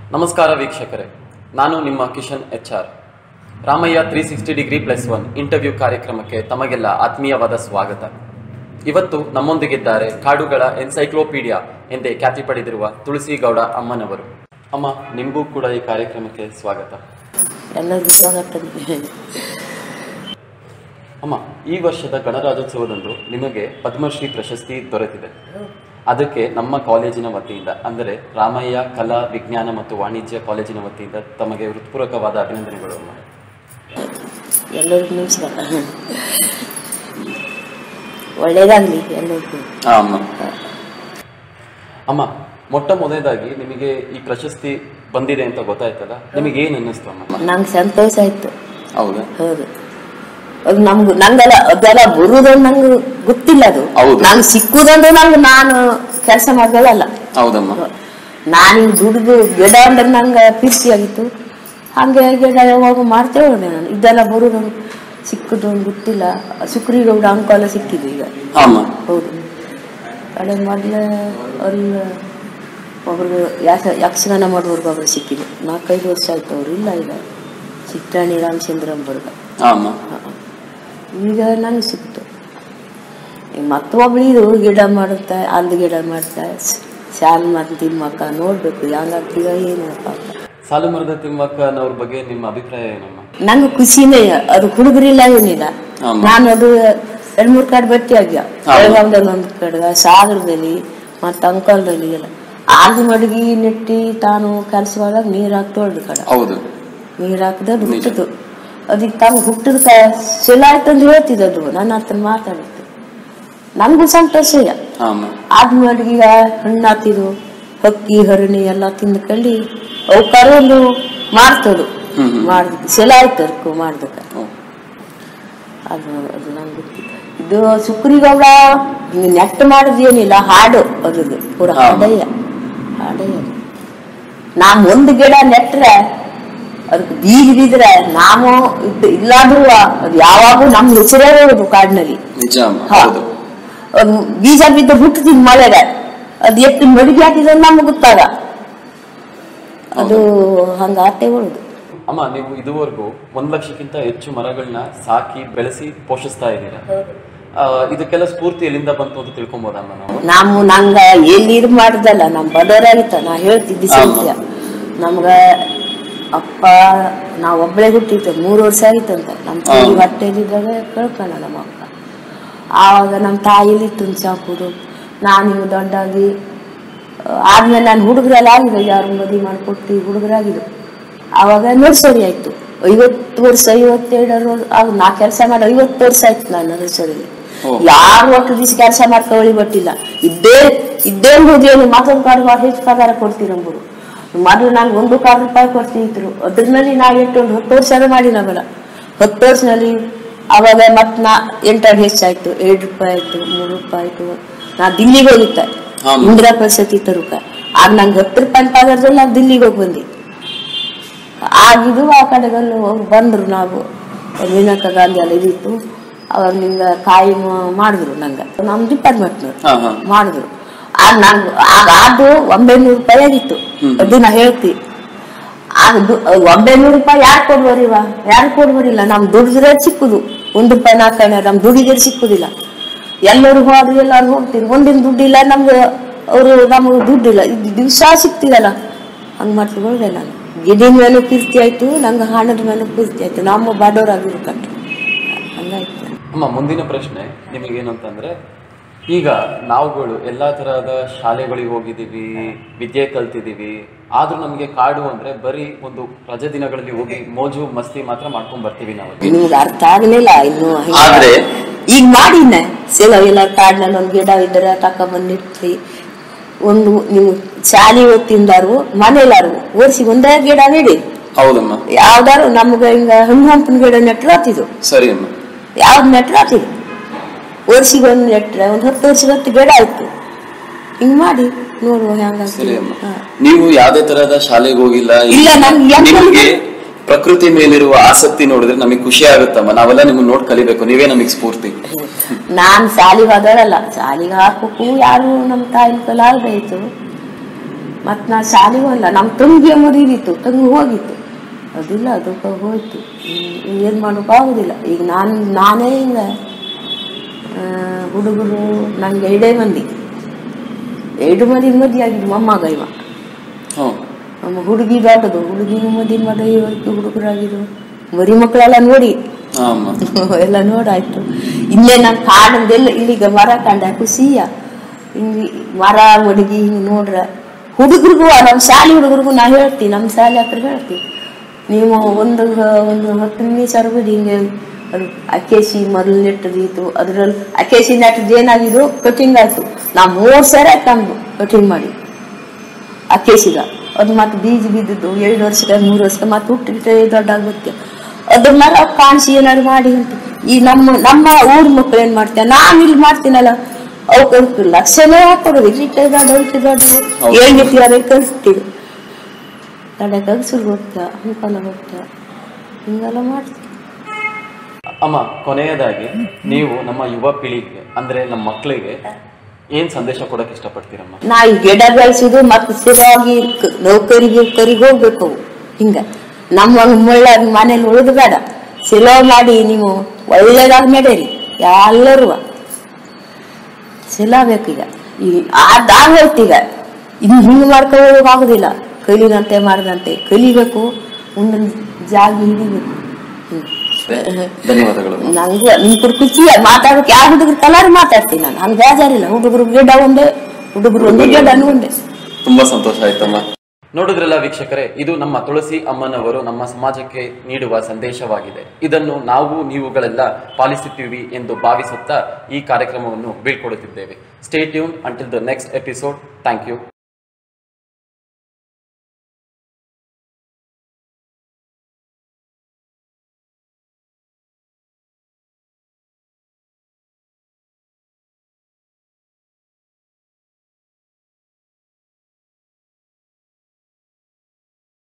ನಮಸ್ಕಾರ ವೀಕ್ಷಕರೇ ನಾನು ನಿಮ್ಮ Kishan H R Ramaiah three sixty degree plus one interview ಕಾರ್ಯಕ್ರಮಕ್ಕೆ ತಮಗೆಲ್ಲ ಆತ್ಮೀಯವಾದ ಸ್ವಾಗತ ಇವತ್ತು ನಮ್ಮೊಂದಿಗಿದ್ದಾರೆ ಕಾಡುಗಳ ಎನ್ಸೈಕ್ಲೋಪೀಡಿಯಾ ಎಂದೇ ಖ್ಯಾತಿ ಪಡೆದಿರುವ ತುಳಸಿ ಗೌಡ ಅಮ್ಮನವರು ಅಮ್ಮ ನಿಮಗೂ ಕೂಡ ಈ ಕಾರ್ಯಕ್ರಮಕ್ಕೆ ಸ್ವಾಗತ ಎಲ್ಲರಿಗೂ ಸ್ವಾಗತ ಅಮ್ಮ ಈ ವರ್ಷದ ಗಣರಾಜ್ಯೋತ್ಸವದಂದು ನಿಮಗೆ ಪದ್ಮಶ್ರೀ ಪ್ರಶಸ್ತಿ ದೊರೆತಿದೆ ಅದಕ್ಕೆ ನಮ್ಮ ಕಾಲೇಜಿನ ವತಿಯಿಂದ ಅಂದರೆ ರಾಮಯ್ಯ ಕಲಾ ವಿಜ್ಞಾನ ಮತ್ತು ವಾಣಿಜ್ಯ ಕಾಲೇಜಿನ ವತಿಯಿಂದ ತಮಗೆ ಹೃತ್ಪೂರ್ವಕವಾದ ಅಭಿನಂದನೆಗಳು ಅಮ್ಮ ಎಲ್ಲರಿಗೂ ನಮಸ್ಕಾರ ಒಳ್ಳೇದಾಗಲಿ ಎಲ್ಲರಿಗೂ ಆ, ಅಮ್ಮ ಅಮ್ಮ ಮೊಟ್ಟ ಮೊದಲನೇದಾಗಿ ನಿಮಗೆ ಈ ಪ್ರಶಸ್ತಿ ಬಂದಿದೆ ಅಂತ ಗೊತ್ತಾಯ್ತಲ್ಲ ನಿಮಗೆ ಏನು ಅನ್ನಿಸ್ತು ಅಮ್ಮ ನಂಗೆ ಸಂತೋಷ ಆಯ್ತು ಹೌದಾ ಹೌದು ಅದು ನಮ್ಗೆ ನಂಗೆಲ್ಲ ಅದೆಲ್ಲ ಬರುದು ನಂಗೆ ಗೊತ್ತಿಲ್ಲ ಅದು ಹೌದು. ನಂಗೆ ಸಿಕ್ಕುದಂದ್ರೆ ನಂಗೆ ನಾನು ಕೆಲಸ ಮಾಡ್ದಲ್ಲ ಹೌದಮ್ಮ ನಾನು ದುಡಿದು ಗಿಡ ಅಂದ್ರೆ ನಂಗೆ ಪ್ರೀತಿ ಆಗಿತ್ತು ಹಾಗೆ ಗಿಡ ಯಾವಾಗ ಮಾಡ್ತೇವೆ ನಾನು ಇದೆಲ್ಲ ಬರುದು ಸಿಕ್ಕುದು ಅಂತ ಗೊತ್ತಿಲ್ಲ ಸುಕ್ರಿಗೌಡ ಅಂಕೋಲ ಸಿಕ್ಕಿದ್ದು ಈಗ ಅಮ್ಮ ಹೌದು ಕಡೆ ಮೊದಲೇ ಅಲ್ಲಿ ಒಬ್ರಿಗೆ ಯಾಸ ಯಕ್ಷಗಾನ ಮಾಡುವವ್ರಿಗೆ ಒಬ್ರು ಸಿಕ್ಕಿದ್ರು ನಾಲ್ಕೈದು ವರ್ಷ ಆಯ್ತು ಅವ್ರು ಇಲ್ಲ ಈಗ ಚಿತ್ರಾಣಿ ರಾಮಚಂದ್ರ ಅಂಬರ್ಗ ಆ, ಅಮ್ಮ ಈಗ ನಂಗೆ ಸಿಕ್ತು ಈಗ ಮತ್ತೊಬ್ಳು ಇದು ಗಿಡ ಮಾಡುತ್ತಾ ಅಲ್ಲಿ ಗಿಡ ಮಾಡ್ತಾ ಶಾಲ್ ಮತ್ತು ತಿಮ್ಮಕ್ಕ ನೋಡ್ಬೇಕು ಹೆಂಗಾಗ್ತೀವ ಏನಪ್ಪ ಅಂತ ಸಾಲು ಮರದ ತಿಮ್ಮಕ್ಕನವ್ರ ಬಗ್ಗೆ ನಿಮ್ಮ ಅಭಿಪ್ರಾಯ ಏನಮ್ಮ ನಂಗೆ ಖುಷಿನೇ ಅದು ಹುಡುಗರಿಲ್ಲ ಏನಿಲ್ಲ ಆಮ. ನಾನು ಅದು ಎರಡ್ ಮೂರ್ ಕಡೆ ಭೇಟಿ ಆಗ್ಯ ಆಮ. ಬೆಳಗಾವದಲ್ಲಿ ಒಂದು ಕಡೆ ಸಾಗರದಲ್ಲಿ ಮತ್ತು ಅಂಕಲ್ದಲ್ಲಿ ಎಲ್ಲ ಆಗಿ ಮಡಗಿ ನೆಟ್ಟಿ ತಾನು ಕೆಲಸ ಮಾಡಿದಾಗ ನೀರ್ ಹಾಕ್ತೋಳ್ದು ಕಡೆ ಹೌದು ನೀರ್ ಹಾಕಿದ ಅದು ಹುಟ್ಟಿತು ಅದಕ್ಕೆ ತಾನು ಹುಟ್ಟಿದ ಕ ಸೆಲ ಆಯ್ತು ಅಂತ ಹೇಳ್ತಿದ್ದದು ನನ್ನ ಹತ್ರ ಮಾತಾಡಿತ್ತು ನನ್ಗೂ ಸಂತೋಷ ಆ, ಅಮ್ಮ ಆದ್ ಮಡಗಿಗ ಹಣ್ಣು ಹಾಕಿದು ಹಕ್ಕಿ ಹರಣಿ ಎಲ್ಲ ತಿಂದ್ಕೊಳ್ಳಿ ಅವು ಕರಲು ಮಾಡ್ತದು ಹ್ಮ್ ಹ್ಮ್. ಮಾಡ್ದಕ್ಕೆ ಸೆಲ ಆಯ್ತು ಅದಕ್ಕೂ ಮಾಡ್ದಕ್ಕೆ ಓ. ಅದು ಅದು ನಂಗೆ ಗೊತ್ತಿಲ್ಲ ಇದು ಸುಕ್ರಿಗೌಡ ಹಿಂಗೆ ನೆಟ್ ಮಾಡೋದೇನಿಲ್ಲ ಹಾಡು ಅದ್ರದ್ದು ಪೂರ ಹಾ. ಹಾಡಯ್ಯ ಹಾಡಯ್ಯ ಅದು. ನಾವ್ ಒಂದು ಗಿಡ ನೆಟ್ರೆ ಅದಕ್ಕೆ ಬೀಜ ಬಿದ್ರೆ ನಾವು ಇದ್ ಇಲ್ಲಾದ್ರೂ ಅದು ಯಾವಾಗೂ ನಮ್ ಹೆಸರೇ ಇರೋದು ಕಾಡಿನಲ್ಲಿ ನಿಜ ಅಮ್ಮ ಹಾ. ಹೌದು ಅದು ಬೀಜ ಬಿದ್ದು ಹುಟ್ಟುತ್ತಿದ್ ಮಳೆಗೆ ಅದು ಎಷ್ಟು ಮಡಿಗೆ ಹಾಕಿದ್ರೆ ನಮ್ಗೆ ಗೊತ್ತಾಗ ಅದು ಹಂಗ ಆತೆ ಉಳುದು ಅಮ್ಮ ನೀವು ಇದುವರೆಗೂ ಒಂದ್ ಲಕ್ಷಕ್ಕಿಂತ ಹೆಚ್ಚು ಮರಗಳನ್ನ ಸಾಕಿ ಬೆಳೆಸಿ ಪೋಷಿಸ್ತಾ ಇದ್ದೀರಾ ಆ, ಇದಕ್ಕೆಲ್ಲ ಸ್ಫೂರ್ತಿ ಎಲ್ಲಿಂದ ಬಂತು ಅಂತ ತಿಳ್ಕೊಬೋದಮ್ಮ ನಾವು ನಾವು ನಂಗ ಎಲ್ಲಿ ಇದು ಮಾಡಿದಲ್ಲ ನಮ್ ಬಡವರಾಗಿತ್ತ ನಾ ಹೇಳ್ತಿದ್ದೆ ಸತ್ಯ ನಮ್ಗ ಅಪ್ಪ ನಾ ಒಬ್ಬಳೇ ಹುಟ್ಟಿದ್ದೆ ಮೂರು ವರ್ಷ ಆಗಿತ್ತಂತ ನಮ್ಮ ತಾಯಿ ಹಾ. ಹೊಟ್ಟೆಲಿದ್ದಾಗ ಕಳ್ಕೊಂಡ ನಮ್ಮ ಅಪ್ಪ ಆವಾಗ ನಮ್ಮ ತಾಯಿಲಿತ್ತು ಚಾಕುದು ನಾನು ಇವು ದೊಡ್ಡಾಗಿ ಆ, ಆದ್ಮೇಲೆ ನಾನು ಹುಡುಗರೆಲ್ಲ ಆಗಿದೆ ಯಾರು ಮದುವೆ ಮಾಡಿಕೊಟ್ಟು ಹುಡುಗರಾಗಿದ್ದು ಆವಾಗ ನರ್ಸರಿ ಆಯ್ತು ಐವತ್ತು ವರ್ಷ ಐವತ್ತೆರಡರ ಆಗ ನಾ ಕೆಲಸ ಮಾಡಿ ಐವತ್ತು ವರ್ಷ ಆಯ್ತು ನಾನು ನರ್ಸರಿಲಿ ಓ. ಯಾರು ಒಟ್ಟು ದಿವಸ ಕೆಲಸ ಮಾಡ್ಕೊಳ್ಳಿ ಬಟ್ಟಿಲ್ಲ ಇದ್ದೇ ಇದ್ದೇ ಹೋದೇನು ಮತ್ತೊಂದು ಕಾಡು ಮಾಡಿ ಹೆಚ್ಚು ಪಗಾರ ಕೊಡ್ತೀರಂಬರು ಮೊದಲು ನಾನು ಒಂದು ಕಾಲು ರೂಪಾಯಿ ಕೊಡ್ತಿದ್ರು ಅದ್ರಲ್ಲಿ ನಾ ಎಷ್ಟು ಒಂದು ಹತ್ತು ವರ್ಷ ಮಾಡಿ ನಾವೆಲ್ಲ ಹತ್ತು ವರ್ಷದಲ್ಲಿ ಅವಾಗ ಮತ್ ನಾ ಎಂಟು ಹೆಚ್ಚಾಯ್ತು ಎರಡು ರೂಪಾಯಿ ಆಯ್ತು ಮೂರು ರೂಪಾಯಿ ಆಯ್ತು ನಾ ದಿಲ್ಲಿಗೆ ಹೋಗಿದ್ದೆ ಹಾ. ಇಂದಿರಾ ಪರಿಸ್ಥಿತಿ ತರುಕ ಆಗ ನಂಗೆ ಹತ್ತು ರೂಪಾಯಿ ಪಗಾರದಲ್ಲಿ ನಾನು ದಿಲ್ಲಿಗೆ ಹೋಗಿ ಬಂದೆ ಆಗಿದು ಆ ಕಡೆಗಲ್ಲಿ ಅವ್ರು ಬಂದ್ರು ನಾವು ಮೇನಕಾ ಗಾಂಧಿ ಎಲ್ಲ ಇದಿತ್ತು ಅವಾಗ ನಿಂಗೆ ಕಾಯಿ ಮ- ಮಾಡಿದ್ರು ನಂಗೆ ನಮ್ಮ ಡಿಪಾರ್ಟ್ಮೆಂಟ್ನವ್ರು ಹಾ ಹಾ ಮಾಡಿದ್ರು ಆಗ ನಾನು ಆಗ ಅದು ಒಂಬೈನೂರು ರೂಪಾಯಿ ಆಗಿತ್ತು ಹ್ಮ್. ಅದು ನಾ ಹೇಳ್ತಿ ಆಗ ದು- ಒಂಬೈನೂರು ರೂಪಾಯಿ ಯಾರು ಕೊಡ್ಬೋರಿವ ಯಾರು ಕೊಡ್ಬೋರಿಲ್ಲ ನಮ್ ದುಡಿದ್ರೆ ಸಿಕ್ಕುದು ಒಂದು ರೂಪಾಯಿ ನಾಲ್ಕನೇ ನಮ್ ದುಡಿದ್ರೆ ಸಿಕ್ಕುದಿಲ್ಲ ಎಲ್ಲರೂ ಹೋದ್ರು ಎಲ್ಲರೂ ಹೋಗ್ತೀರಿ ಒಂದಿನ ದುಡ್ಡಿಲ್ಲ ನಮ್ಗೆ ಅವರು ನಮಗೆ ದುಡ್ಡಿಲ್ಲ ಇದು ದಿವಸ ಸಿಕ್ತಿದಲ್ಲ ಹಂಗ್ ಮಾಡ್ತಿದ್ದೆ ನಾನು ಗಿಡಿನ ಮೇಲೆ ಕೀರ್ತಿ ಆಯ್ತು ನಂಗೆ ಹಣದ ಮೇಲೆ ಕೀರ್ತಿ ಆಯ್ತು ನಮ್ಮ ಬಡವರಾಗಿರು ಕಟ್ಟು ಹಂಗಾಯ್ತು ಅಮ್ಮ ಮುಂದಿನ ಪ್ರಶ್ನೆ ನಿಮಗೇನಂತಂದ್ರೆ ಈಗ ನಾವುಗಳು ಎಲ್ಲಾ ತರಹದ ಶಾಲೆಗಳಿಗೆ ಹೋಗಿದ್ದೀವಿ ವಿದ್ಯೆ ಕಲ್ತಿದ್ದೀವಿ ಆದ್ರೂ ನಮಗೆ ಕಾಡು ಅಂದ್ರೆ ಬರೀ ಒಂದು ರಜೆ ದಿನಗಳಲ್ಲಿ ಹೋಗಿ ಮೋಜು ಮಸ್ತಿ ಮಾತ್ರ ಮಾಡ್ಕೊಂಡ್ ಬರ್ತೀವಿ ನಾವು ನಿಮ್ಗೆ ಅರ್ಥ ಆಗ್ಲಿಲ್ಲ ಇನ್ನು ಹಿಂಗೆ. ಆದ್ರೆ ಈಗ ಮಾಡಿನ ಸೆಲ ಎಲ್ಲ ಕಾಡಿನಲ್ಲಿ ಒಂದು ಗಿಡ ಇದ್ರೆ ತಕೊಂಬಂದಿಟ್ರಿ ಒಂದು ನೀವು ಶಾಲಿ ಓದ್ತಿಂದಾರು ಮನೇಲಾರು ಓದಿಸಿ ಒಂದೇ ಗಿಡ ನೆಡಿ ಹೌದಮ್ಮ ಯಾವ್ದಾರು ನಮ್ಗೆ ಹಿಂಗ ಹಣ್ಣು ಹಂಪಿನ ಗಿಡ ನೆಟ್ರು ಆತಿದು ಸರಿ ಅಮ್ಮ ಯಾವ್ದು ನೆಟ್ರು ಆತಿದು ವರ್ಷಿಗೆ ಒಂದು ನೆಟ್ರೆ ಒಂದು ಹತ್ತು ವರ್ಷಕ್ಕೆ ಹತ್ತು ಗಿಡ ಆಯ್ತು ಹಿಂಗ್ ಮಾಡಿ ನೋಡುವ ಸರಿ ಅಮ್ಮ ಹೆಂಗ ನೀವು ಯಾವ್ದೇ ತರಹದ ಶಾಲೆಗೆ ಹೋಗಿಲ್ಲ ಇಲ್ಲ, ನನ್ಗೆ ಯಾಕೆ- ನಿಮ್ಗೆ ಪ್ರಕೃತಿ ಮೇಲಿರುವ ಆಸಕ್ತಿ ನೋಡಿದ್ರೆ ನಮಗೆ ಖುಷಿ ಆಗುತ್ತಮ್ಮ ನಾವೆಲ್ಲ ನಿಮ್ಮನ್ನ ನೋಡ್ ಕಲಿಬೇಕು ನೀವೇ ನಮಗೆ ಸ್ಫೂರ್ತಿ ನಾನ್ ಶಾಲಿಗೆ ಹೋದಳಲ್ಲ ಶಾಲಿಗೆ ಹಾಕಕ್ಕೂ ಯಾರು ನಮ್ಮ ತಾಯಿನ ಕಲಾಗದಾಯ್ತು ಮತ್ತು ನಾ ಶಾಲೆಗೂ ಅಲ್ಲ ನಮ್ಮ ತಂಗಿಯ ಮರಿಲಿತ್ತು ತಂಗಿ ಹೋಗಿತ್ತು ಅದಿಲ್ಲ ಅದಕ್ಕೆ ಹೋಯ್ತು ಏನು ಮಾಡೋಕ್ಕಾಗೋದಿಲ್ಲ ಈಗ ನಾನು ನಾನೇ ಹಿಂಗೆ ಹುಡುಗರು ನನಗೆ ಎರಡೇ ಮಂದಿ ಎರಡು ಮಂದಿ ಮದುವೆ ಆಗಿದ್ದು ಮೊಮ್ಮಗ ಇವ ಹ್ಞೂ ನಮ್ಮ ಹುಡುಗಿ ದೊಡ್ಡದು ಹುಡುಗಿನೂ ಮದುವೆ ಮಾಡಿ ಇವತ್ತು ಹುಡುಗರಾಗಿದ್ದು ಮರಿ ಮಕ್ಕಳೆಲ್ಲ ನೋಡಿ ಹಾಂ ಅಮ್ಮ ಎಲ್ಲ ನೋಡಾಯ್ತು ಇಲ್ಲೇ ನಾನು ಕಾಡಂದೆಲ್ಲ ಇಲ್ಲಿಗೆ ಮರ ಕಂಡ ಖುಷಿಯ ಹಿಂಗೆ ಮರ ಮಡಗಿ ಹಿಂಗೆ ನೋಡ್ರ ಹುಡುಗರಿಗೂ ನಮ್ಮ ಶಾಲೆ ಹುಡುಗರಿಗೂ ನಾ ಹೇಳ್ತೀನಿ ನಮ್ಮ ಶಾಲೆ ಹತ್ರ ಹೇಳ್ತೀನಿ ನೀವು ಒಂದು ಒಂದು ಹತ್ತು ನಿಮಿಷ ಬಿಡಿ ಹಿಂಗೆ ಅದು ಅಕೇಶಿ ಮೊದಲು ನೆಟ್ಟದಿತ್ತು ಅದ್ರಲ್ಲಿ ಅಕೇಶಿ ನೆಟ್ಟದ್ದು ಏನಾಗಿದ್ದು ಕಟಿಂಗ್ ಆಯ್ತು ನಾ ಮೂರು ಸರಿ ಆಯ್ತು ನಮ್ದು ಕಟಿಂಗ್ ಮಾಡಿ ಅಕೇಶಿಗ ಅದು ಮತ್ತೆ ಬೀಜ ಬಿದ್ದದ್ದು ಎರಡು ವರ್ಷಕ್ಕೆ ಮೂರು ವರ್ಷಕ್ಕೆ ಮತ್ತೆ ಹುಟ್ಟಿಬಿಟ್ಟೆ ದೊಡ್ಡ ಆಗುತ್ತೆ ಅದ್ರ ಮೇಲೆ ಅವ್ ಕಾಣಿಸಿ ಏನಾದ್ರು ಮಾಡಿ ಅಂತ ಈ ನಮ್ಮ ನಮ್ಮ ಊರ್ ಮಕ್ಳು ಏನ್ ಮಾಡ್ತೇವೆ ನಾನು ಇಲ್ಲಿ ಮಾಡ್ತೀನಲ್ಲ ಅವಕ್ಕೆ ಲಕ್ಷನೇ ಹಾಕೊಡೋದು ಇಲ್ಲಿಟ್ಟೆ ದೊಡ್ಡ ಇಲ್ಲಿಟ್ಟೆ ದೊಡ್ಡ ಹೌದು. ಏಳ್ನಿಟ್ಟು ಯಾರು ಕಳಿಸ್ತೀವಿ ಕಡೆ ಕಗ್ಸರು ಹೋಗ್ತಾ ಅಂಕಲ ಹೋಗ್ತಾ ಹಿಂಗೆಲ್ಲ ಮಾಡ್ತೀವಿ ಅಮ್ಮ ಕೊನೆಯದಾಗಿ ನೀವು ನಮ್ಮ ಯುವ ಪೀಳಿಗೆ ಅಂದ್ರೆ ನಮ್ಮ ಮಕ್ಕಳಿಗೆ ಏನ್ ಸಂದೇಶ ಕೊಡಕ್ಕೆ ಇಷ್ಟಪಡ್ತೀರಮ್ಮ ನಾ ಈ ಗಿಡ ಬೆಳೆಸುದು ಮತ್ತೆ ಸ್ಥಿರವಾಗಿ ಕ- ನೌಕರಿಗೆ ಕರಿಗೆ ಹೋಗ್ಬೇಕು ಅವು. ಹಿಂಗ ನಮ್ಮ ಮುಳ್ಳ ಮನೇಲಿ ಉಳಿದು ಬೇಡ ಸಿಲೋ ಮಾಡಿ ನೀವು ಒಳ್ಳೇದಾಗಿ ನಡೆರಿ ಎಲ್ಲರೂ ಸಿಲ ಬೇಕೀಗ ಈ ಅದಾಗ ಹೋಯ್ತೀಗ ಇನ್ನು ಹಿಂಗೆ ಮಾಡ್ಕೊಳ್ಳೋಕೆ ಆಗುದಿಲ್ಲ ಕಲಿದಂತೆ ಮಾಡದಂತೆ ಕಲಿಬೇಕು ಮುಂದಿನ ಜಾಗ ಹಿಡಿಬೇಕು ಹ್ಮ್. ಧನ್ಯವಾದಗಳು ನಂಗೂ ನಿಮ್ ಖುಷಿ ಮಾತಾಡೋಕೆ ಯಾವ ಹುಡುಗರು ಕಲರ್ ಮಾತಾಡ್ತೀನಿ ನಾನು ನನ್ಗೆ ಬೇಜಾರಿಲ್ಲ ಹುಡುಗರು ಗಿಡ ಒಂದೇ ಹುಡುಗರು ಒಂದೇ ಗಿಡನೂ ಒಂದೇ ತುಂಬಾ ಸಂತೋಷ ಆಯ್ತಮ್ಮ ನೋಡಿದ್ರಲ್ಲ ವೀಕ್ಷಕರೇ ಇದು ನಮ್ಮ ತುಳಸಿ ಅಮ್ಮನವರು ನಮ್ಮ ಸಮಾಜಕ್ಕೆ ನೀಡುವ ಸಂದೇಶವಾಗಿದೆ ಇದನ್ನು ನಾವು ನೀವುಗಳೆಲ್ಲ ಪಾಲಿಸುತ್ತೀವಿ ಎಂದು ಭಾವಿಸುತ್ತಾ ಈ ಕಾರ್ಯಕ್ರಮವನ್ನು ಬೀಳ್ಕೊಡುತ್ತಿದ್ದೇವೆ stay tune until the next episode thank you